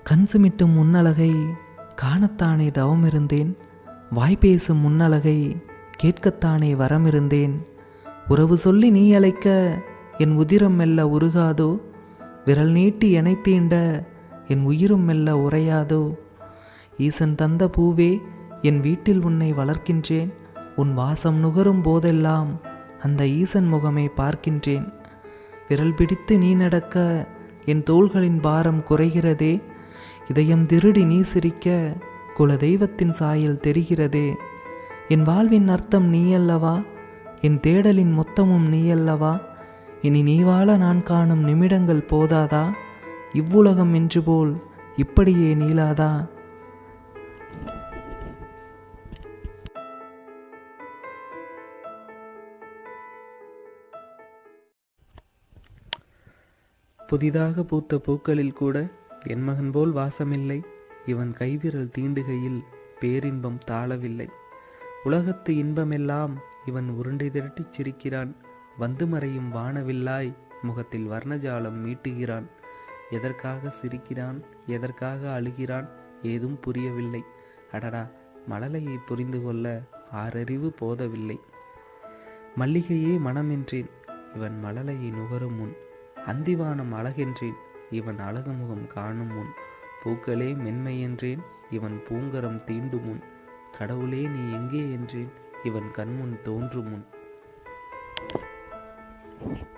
கண் சுமிட்டும் முன்னழகை காணத்தானே தவமிருந்தேன் வாய் பேசும் முன்னழகை கேட்கத்தானே வரமிருந்தேன் உறவு சொல்லி நீ அழைக்க என் உதிரம் மெல்ல உருகாதோ விரல் நீட்டி எனை தீண்ட என் உயிரும் மெல்ல உறையாதோ ஈசன் தந்த பூவே என் வீட்டில் உன்னை வளர்க்கின்றேன் உன் வாசம் நுகரும் போதெல்லாம் அந்த ஈசன் முகமை பார்க்கின்றேன் விரல் பிடித்து நீ நடக்க என் தோள்களின் பாரம் குறைகிறதே இதயம் திருடி நீ சிரிக்க குல தெய்வத்தின் சாயல் தெரிகிறதே என் வாழ்வின் அர்த்தம் நீயல்லவா என் தேடலின் மொத்தமும் நீயல்லவா இனி நீ வாழ நான் காணும் நிமிடங்கள் போதாதா இவ்வுலகம் என்று போல் இப்படியே நீளாதா புதிதாக பூத்த பூக்களில் கூட என் மகன் போல் வாசமில்லை இவன் கைவிரல் தீண்டுகையில் பேரின்பம் தாழவில்லை உலகத்து இன்பமெல்லாம் இவன் உருண்டை திரட்டிச் சிரிக்கிறான் வந்து மறையும் வானவில்லாய் முகத்தில் வர்ணஜாலம் மீட்டுகிறான் எதற்காக சிரிக்கிறான் எதற்காக அழுகிறான் ஏதும் புரியவில்லை அடடா மழலையை புரிந்து கொள்ள ஆறறிவு போதவில்லை மல்லிகையே மனமென்றேன் இவன் மழலையை நுகரும் முன் அந்திவானம் அழகென்றேன் இவன் அழகு முகம் காணும் முன் பூக்களே மென்மை என்றேன் இவன் பூங்கரம் தீண்டும் முன் கடவுளே நீ எங்கே என்றேன் இவன் கண்முன் தோன்றும் முன்